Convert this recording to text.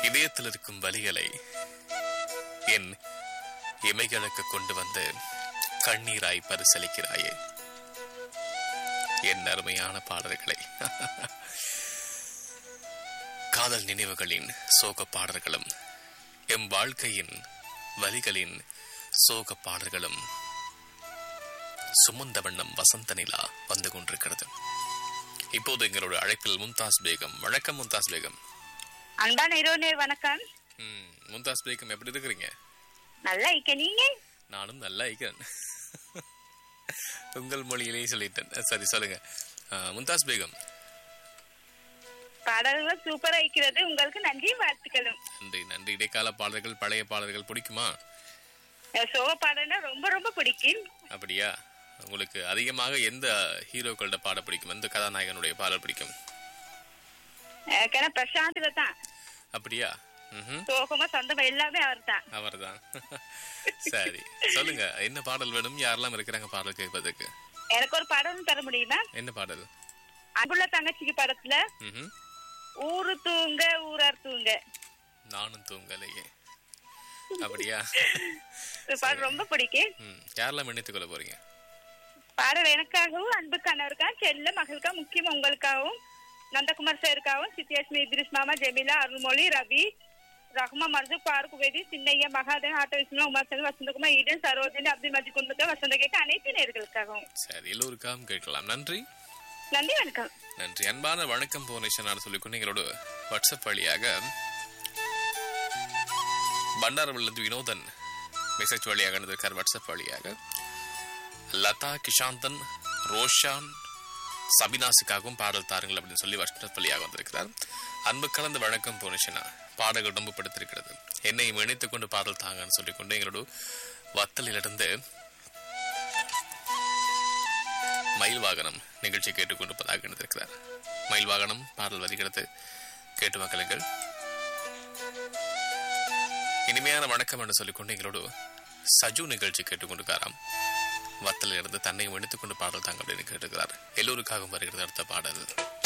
இதயத்தில் இருக்கும் வலிகளை என் இமைகளுக்கு கொண்டு வந்து கண்ணீராய் பரிசளிக்கிறாயே என் அருமையான பாடல்களை காதல் நினைவுகளின் சோக பாடல்களும் எம் வாழ்க்கையின் வலிகளின் சோக பாடல்களும் சுமந்த வண்ணம் வசந்த நிலா வந்து கொண்டிருக்கிறது இப்போது எங்களோட அழைப்பில் மும்தாஸ் பேகம் வணக்கம் மும்தாஸ் பேகம் அன்பான இரவு வணக்கம் ம், மும்தாஸ் பேகம் எப்படி இருக்கிறீங்க நல்லா இருக்க நீங்க நானும் நல்லா இருக்கிறேன் உங்கள் மொழியிலேயே சொல்லிட்டேன் சரி சொல்லுங்க ஆ, மும்தாஸ் பேகம் பாடல்கள் சூப்பரா இருக்கிறது உங்களுக்கு நன்றி வாழ்த்துக்களும் நன்றி நன்றி இடைக்கால பாடல்கள் பழைய பாடல்கள் பிடிக்குமா அஹ் சோக பாடல்னா ரொம்ப ரொம்ப பிடிக்கும் அப்படியா உங்களுக்கு அதிகமாக எந்த ஹீரோக்களோட பாட பிடிக்கும் எந்த கதாநாயகனுடைய பாடல் பிடிக்கும் ஏன்னா பிரசாந்த்ல தான் அப்படியா ம்ஹும் சோகமா சொந்தமா எல்லாமே அவர் தான் அவர்தான் சரி சொல்லுங்க என்ன பாடல் வேணும் யாரெல்லாம் இருக்கிறாங்க பாடல் கேட்பதற்கு எனக்கு ஒரு பாடலும் தர முடியுமா என்ன பாடல் அன்புள்ள தங்கச்சிக்கு படத்துல ம்ஹும். ஊரு தூங்க ஊரார் தூங்க நானும் தூங்கலையே அப்படியா இந்த பாடல் ரொம்ப பிடிக்கும் ம் யாரெல்லாம் மன்னித்துக் கொள்ள போறீங்க பாடல் எனக்காகவும் அன்பு கணவருக்கா செல்ல மகளுக்கா முக்கியமா உங்களுக்காகவும் நந்தகுமார் சாருக்காகவும் சித்தியாஸ்மி இத்ரிஸ் மாமா ஜெமிலா அருள்மொழி ரவி ரஹ்மா மர்சு பாருக்கு வேதி சின்னையா மகாதேவன் ஆட்டோ விஸ்வனா உமாசன் வசந்தகுமார் ஈடன் சரோஜினி அப்துல் மஜி குடும்பத்தை வசந்த கேட்க அனைத்து நேர்களுக்காகவும் சரி எல்லோருக்காகவும் கேட்கலாம் நன்றி நன்றி வணக்கம் நன்றி அன்பான வணக்கம் போனேஷன் நான் சொல்லிக்கொண்டு எங்களோட வாட்ஸ்அப் வழியாக பண்டாரவிலிருந்து வினோதன் மெசேஜ் வழியாக அனுப்பியிருக்கார் வாட்ஸ்அப் வழியாக லதா கிஷாந்தன் ரோஷான் சபினாசுக்காகவும் பாடல் தாருங்கள் அப்படின்னு சொல்லி வாட்ஸ்அப் வழியாக வந்திருக்கிறார் அன்பு கலந்த வணக்கம் போனேஷனா பாடல் ரொம்ப படுத்திருக்கிறது என்னை இணைத்துக் கொண்டு பாடல் தாங்கன்னு சொல்லிக்கொண்டு எங்களோட வத்தலிலிருந்து மயில் வாகனம் நிகழ்ச்சி கேட்டுக்கொண்டிருப்பதாக இணைந்திருக்கிறார் மயில் வாகனம் பாடல் வருகிறது கேட்டு மக்களுங்கள் இனிமையான வணக்கம் என்று சொல்லிக்கொண்டு எங்களோடு சஜு நிகழ்ச்சி கேட்டுக்கொண்டிருக்காராம் வத்தலில் இருந்து தன்னை எடுத்துக்கொண்டு பாடல் தாங்க அப்படின்னு கேட்டுக்கிறார் எல்லோருக்காகவும் வருகிறது அடுத்த பாடல்